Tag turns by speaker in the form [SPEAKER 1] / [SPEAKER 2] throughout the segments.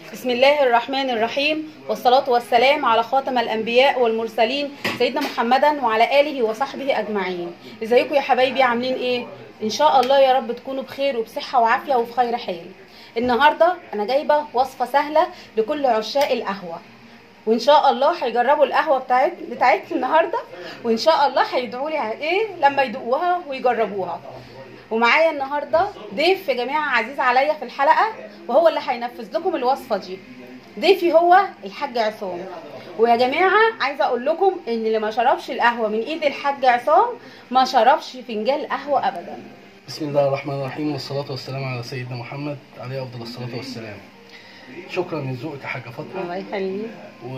[SPEAKER 1] بسم الله الرحمن الرحيم والصلاة والسلام على خاتم الأنبياء والمرسلين سيدنا محمدا وعلى آله وصحبه أجمعين ازيكم يا حبايبي عاملين ايه ان شاء الله يا رب تكونوا بخير وبصحة وعافية وفي خير حال النهاردة انا جايبة وصفة سهلة لكل عشاق القهوة وان شاء الله هيجربوا القهوه بتاعت بتاعتنا النهارده وان شاء الله هيدعوا لي ايه لما يدوقوها ويجربوها ومعايا النهارده ضيف يا جماعه عزيز عليا في الحلقه وهو اللي هينفذ لكم الوصفه دي ضيفي هو الحاج عصام ويا جماعه عايزه اقول لكم ان اللي ما شربش القهوه من ايد الحاج عصام ما شربش فنجان قهوه ابدا
[SPEAKER 2] بسم الله الرحمن الرحيم والصلاة والسلام على سيدنا محمد عليه أفضل الصلاة والسلام شكرا لذوقك يا حاجة فاطمة
[SPEAKER 1] الله يخليك
[SPEAKER 2] و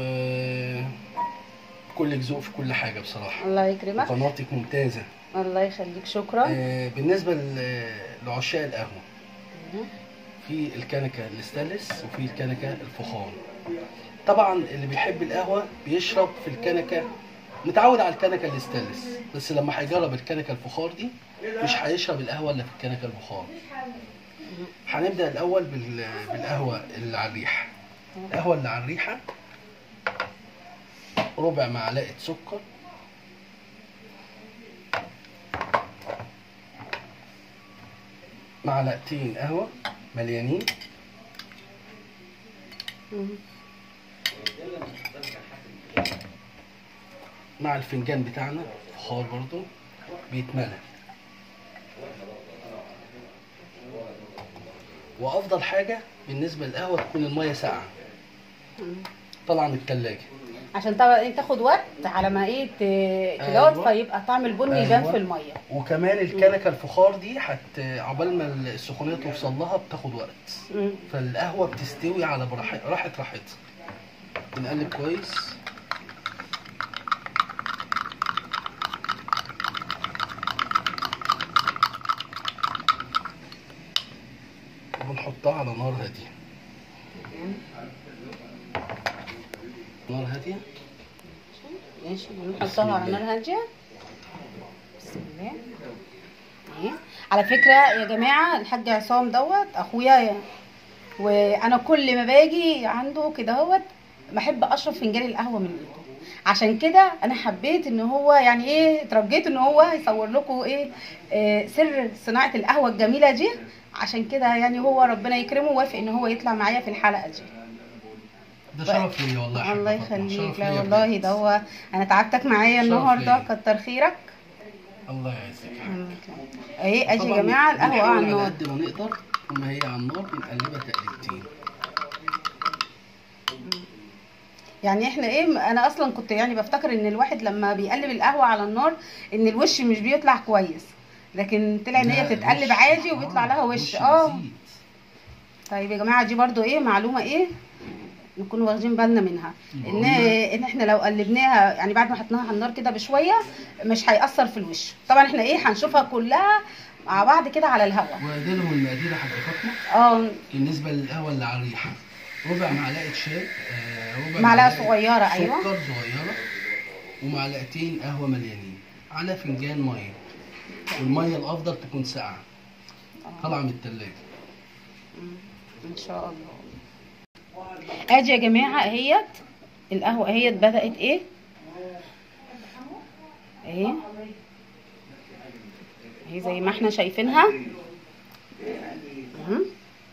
[SPEAKER 2] كلك ذوق في كل حاجة بصراحة
[SPEAKER 1] الله يكرمك
[SPEAKER 2] قناتك ممتازة
[SPEAKER 1] الله يخليك شكرا
[SPEAKER 2] آه، بالنسبة ل- لعشاق القهوة في الكنكة الستانلس وفي الكنكة الفخار طبعا اللي بيحب القهوة بيشرب في الكنكة متعود على الكنكة الستانلس بس لما هيجرب الكنكة الفخار دي مش هيشرب القهوة الا في الكنكة الفخار هنبدأ الأول بال- بالقهوة اللي على الريحة القهوة اللي على الريحة ربع معلقة سكر معلقتين قهوة مليانين مع الفنجان بتاعنا فخار برضو بيتملى وافضل حاجه بالنسبه للقهوه تكون الميه ساقعه طالعه من التلاجة
[SPEAKER 1] عشان طبعا ايه تاخد وقت على ما ايه ت- تجود
[SPEAKER 2] أيوة.
[SPEAKER 1] فيبقى طعم البني يبان
[SPEAKER 2] أيوة.
[SPEAKER 1] في الميه
[SPEAKER 2] وكمان الكنكه الفخار دي حت عقبال ما السخونيه توصل لها بتاخد وقت
[SPEAKER 1] مم.
[SPEAKER 2] فالقهوه بتستوي على براح- راحه راحتها بنقلب كويس وبنحطها على نار هاديه نار هاديه
[SPEAKER 1] ماشي
[SPEAKER 2] بسم
[SPEAKER 1] نحطها على
[SPEAKER 2] الله.
[SPEAKER 1] نار هاديه بسم الله اهي على فكره يا جماعه الحاج عصام دوت اخويا وانا كل ما باجي عنده كده هوت بحب اشرب فنجان القهوه من ايده عشان كده انا حبيت ان هو يعني ايه اترجيت ان هو يصور لكم ايه آه سر صناعه القهوه الجميله دي عشان كده يعني هو ربنا يكرمه ووافق ان هو يطلع معايا في الحلقه دي
[SPEAKER 2] ده شرف ليا والله يا حاجة
[SPEAKER 1] الله
[SPEAKER 2] فاطمة،
[SPEAKER 1] يخليك
[SPEAKER 2] شرف
[SPEAKER 1] لا
[SPEAKER 2] ليا
[SPEAKER 1] والله
[SPEAKER 2] بجد.
[SPEAKER 1] ده هو انا تعبتك معايا
[SPEAKER 2] شرف
[SPEAKER 1] النهارده
[SPEAKER 2] ليا.
[SPEAKER 1] كتر خيرك
[SPEAKER 2] الله يعزك يا حاجة.
[SPEAKER 1] اهي ادي يا
[SPEAKER 2] طبعاً
[SPEAKER 1] جماعه القهوه
[SPEAKER 2] بنحاول
[SPEAKER 1] على
[SPEAKER 2] على
[SPEAKER 1] النار
[SPEAKER 2] قد ما نقدر وما هي على النار بنقلبها تقليبتين
[SPEAKER 1] يعني احنا ايه انا اصلا كنت يعني بفتكر ان الواحد لما بيقلب القهوه على النار ان الوش مش بيطلع كويس لكن طلع ان هي
[SPEAKER 2] لا،
[SPEAKER 1] بتتقلب
[SPEAKER 2] الوش-
[SPEAKER 1] عادي وبيطلع لها وش
[SPEAKER 2] الوش
[SPEAKER 1] اه
[SPEAKER 2] بيزيد.
[SPEAKER 1] طيب يا جماعه دي برضو ايه معلومه ايه نكون واخدين بالنا منها ان
[SPEAKER 2] قلنا-
[SPEAKER 1] ان احنا لو قلبناها يعني بعد ما حطيناها على النار كده بشويه مش هيأثر في الوش طبعا احنا ايه هنشوفها كلها مع بعض كده على الهواء
[SPEAKER 2] وادي لهم المقادير يا حاجة فاطمة
[SPEAKER 1] اه
[SPEAKER 2] بالنسبة للقهوة اللي على الريحة ربع معلقة شاي آه، ربع
[SPEAKER 1] معلقة
[SPEAKER 2] معلقة
[SPEAKER 1] صغيرة، أيوة.
[SPEAKER 2] سكر صغيرة ومعلقتين قهوة مليانين على فنجان مية والمية الأفضل تكون ساقعة طالعة من التلاجة
[SPEAKER 1] ان شاء الله ادي يا جماعه اهيت القهوه اهيت بدات ايه اهي اهي زي ما احنا شايفينها مهم.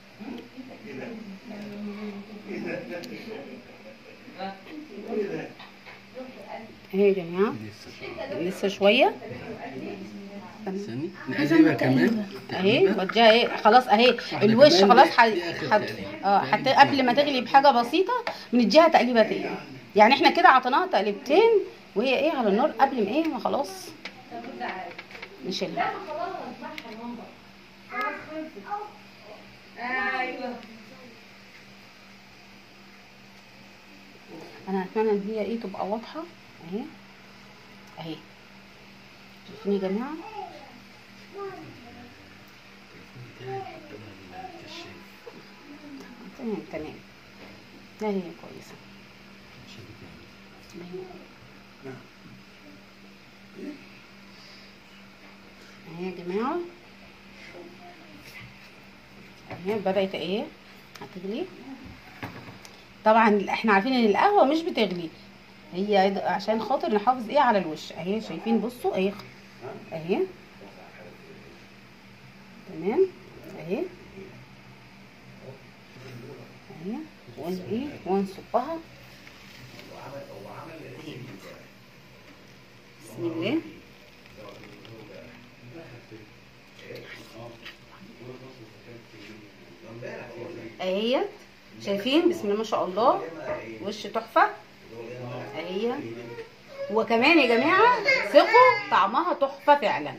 [SPEAKER 1] اهي يا جماعه
[SPEAKER 2] لسه
[SPEAKER 1] لسه شويه
[SPEAKER 2] ثاني نقلبها كمان
[SPEAKER 1] اهي
[SPEAKER 2] تقليبة.
[SPEAKER 1] وديها ايه خلاص اهي
[SPEAKER 2] احنا
[SPEAKER 1] الوش
[SPEAKER 2] كمان
[SPEAKER 1] خلاص
[SPEAKER 2] دي-
[SPEAKER 1] ح...
[SPEAKER 2] دي آخر
[SPEAKER 1] حت...
[SPEAKER 2] تقليبة.
[SPEAKER 1] اه حتى قبل ما تغلي بحاجه بسيطه بنديها تقليبه تاني يعني احنا كده عطيناها تقليبتين وهي ايه على النار قبل ما ايه ما خلاص نشيلها انا اتمنى ان هي ايه تبقى واضحه اهي اهي شايفين يا جماعه تمام تمام لا هي كويسه لا هي اهي يا جماعه اهي بدات ايه هتغلي طبعا احنا عارفين ان القهوه مش بتغلي هي عشان خاطر نحافظ ايه على الوش اهي شايفين بصوا اهي اهي تمام اهي اهي ون ايه ونصبها أهي. بسم الله اهي شايفين بسم الله ما شاء الله وش تحفه اهي وكمان يا جماعه ثقوا طعمها تحفه فعلا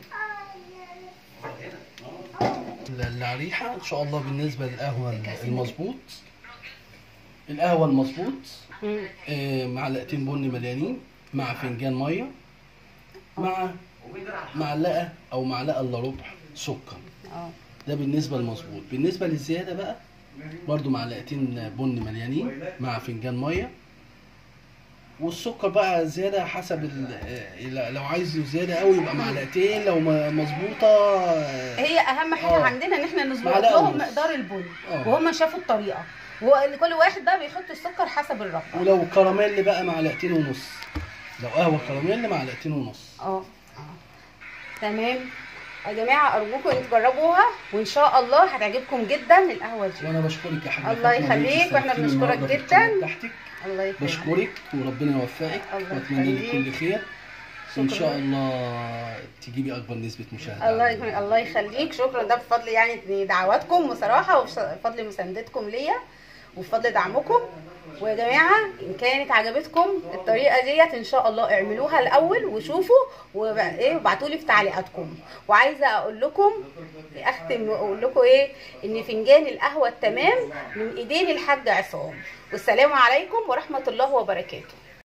[SPEAKER 2] الريحه ان شاء الله بالنسبه للقهوه المظبوط القهوه المظبوط
[SPEAKER 1] مم.
[SPEAKER 2] آه، معلقتين بن مليانين مع فنجان ميه مع معلقه او معلقه الا ربع سكر
[SPEAKER 1] اه
[SPEAKER 2] ده بالنسبه المظبوط بالنسبه للزياده بقى برضو معلقتين بن مليانين مع فنجان ميه والسكر بقى زياده حسب ال- آه، لو عايز زياده قوي يبقى معلقتين لو م- مظبوطه آه،
[SPEAKER 1] هي اهم حاجه
[SPEAKER 2] آه.
[SPEAKER 1] عندنا ان احنا نظبط
[SPEAKER 2] معلقة
[SPEAKER 1] لهم
[SPEAKER 2] ونص.
[SPEAKER 1] مقدار البن
[SPEAKER 2] آه.
[SPEAKER 1] وهم شافوا الطريقه وكل واحد بقى بيحط السكر حسب الرغبه
[SPEAKER 2] ولو كراميل بقى معلقتين ونص لو قهوه كراميل معلقتين ونص
[SPEAKER 1] اه اه تمام يا جماعه ارجوكم ان تجربوها وان شاء الله هتعجبكم جدا القهوه دي
[SPEAKER 2] وانا بشكرك يا حاجه
[SPEAKER 1] الله
[SPEAKER 2] فاطمة إن أنت
[SPEAKER 1] يخليك، وإحنا
[SPEAKER 2] استضفتيني
[SPEAKER 1] بنشكرك
[SPEAKER 2] النهاردة في
[SPEAKER 1] جداً.
[SPEAKER 2] القناة بتاعتك
[SPEAKER 1] الله يكرمك
[SPEAKER 2] بشكرك وربنا يوفقك
[SPEAKER 1] الله
[SPEAKER 2] واتمنى لك
[SPEAKER 1] يخليك.
[SPEAKER 2] كل خير وان
[SPEAKER 1] شكراً.
[SPEAKER 2] شاء الله تجيبي اكبر نسبه مشاهده
[SPEAKER 1] الله يخليك الله يخليك شكرا ده بفضل يعني دعواتكم بصراحه وبفضل مساندتكم ليا وبفضل دعمكم ويا جماعه ان كانت عجبتكم الطريقه ديت ان شاء الله اعملوها الاول وشوفوا وايه وابعتوا لي في تعليقاتكم وعايزه اقول لكم اختم واقول لكم ايه ان فنجان القهوه التمام من ايدين الحاج عصام والسلام عليكم ورحمه الله وبركاته